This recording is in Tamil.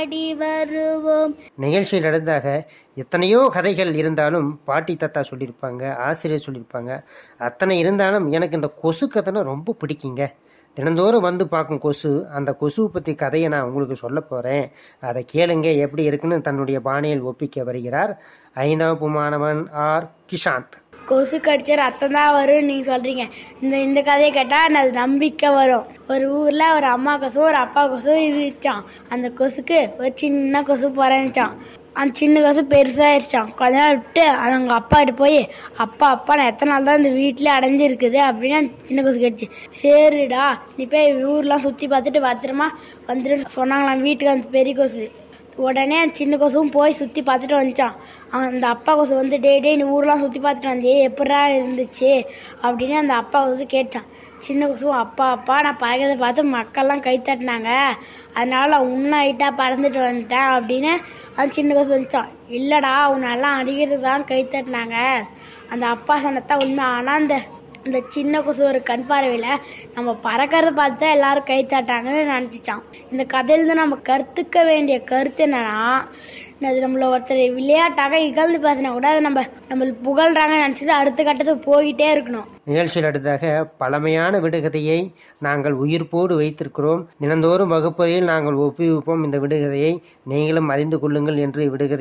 அடி வருவோம் நிகழ்ச்சியில் நடந்தாக எத்தனையோ கதைகள் இருந்தாலும் பாட்டி தாத்தா சொல்லியிருப்பாங்க ஆசிரியர் சொல்லியிருப்பாங்க அத்தனை இருந்தாலும் எனக்கு இந்த கொசு கதைனா ரொம்ப பிடிக்குங்க தினந்தோறும் வந்து பார்க்கும் கொசு அந்த கொசுவை பற்றி கதையை நான் உங்களுக்கு சொல்ல போகிறேன் அதை கேளுங்க எப்படி இருக்குன்னு தன்னுடைய பாணியில் ஒப்பிக்க வருகிறார் ஐந்தாம் வகுப்பு மாணவன் ஆர் கிஷாந்த் கொசு கடிச்ச ரத்தம் தான் வரும்னு நீங்கள் சொல்கிறீங்க இந்த இந்த கதையை கேட்டால் அது நம்பிக்கை வரும் ஒரு ஊரில் ஒரு அம்மா கொசு ஒரு அப்பா கொசு இருந்துச்சான் அந்த கொசுக்கு ஒரு சின்ன கொசு பிறந்துச்சான் அந்த சின்ன கொசு பெருசாகிடுச்சான் கொஞ்ச நாள் விட்டு அது அவங்க அப்பாட்ட போய் அப்பா அப்பா நான் எத்தனை நாள் தான் இந்த வீட்டிலே அடைஞ்சிருக்குது அப்படின்னு அந்த சின்ன கொசு கேட்டுச்சு சரிடா நீ போய் ஊர்லாம் சுற்றி பார்த்துட்டு பத்திரமா வந்துட்டு சொன்னாங்களாம் வீட்டுக்கு அந்த பெரிய கொசு உடனே அந்த சின்ன கொசுவும் போய் சுற்றி பார்த்துட்டு வந்துச்சான் அந்த அப்பா கொசு வந்து டே டே நீ ஊர்லாம் சுற்றி பார்த்துட்டு வந்தியே எப்படா இருந்துச்சு அப்படின்னு அந்த அப்பா கொசு கேட்டான் சின்ன கொசுவும் அப்பா அப்பா நான் பறக்கிறத பார்த்து மக்கள்லாம் கை தட்டினாங்க அதனால நான் உன்னாயிட்டா பறந்துட்டு வந்துட்டேன் அப்படின்னு அந்த சின்ன கொசு வந்துச்சான் இல்லைடா உன்னெல்லாம் அடிக்கிறதுக்கு தான் கை தட்டினாங்க அந்த அப்பா சொன்னதான் உண்மை ஆனால் அந்த இந்த சின்ன கொசு ஒரு கண் பார்வையில் நம்ம பறக்கிறத பார்த்து தான் எல்லாரும் கை தட்டாங்கன்னு நினச்சிச்சான் இந்த கதையிலேருந்து நம்ம கற்றுக்க வேண்டிய கருத்து என்னன்னா அது நம்மள ஒருத்தர் விளையாட்டாக இகழ்ந்து பேசினா கூட அது நம்ம நம்மளுக்கு புகழ்றாங்கன்னு நினச்சிட்டு அடுத்த கட்டத்துக்கு போய்கிட்டே இருக்கணும் நிகழ்ச்சியில் அடுத்ததாக பழமையான விடுகதையை நாங்கள் உயிர்ப்போடு வைத்திருக்கிறோம் தினந்தோறும் வகுப்பறையில் நாங்கள் ஒப்புவிப்போம் இந்த விடுகதையை நீங்களும் அறிந்து கொள்ளுங்கள் என்று விடுகதை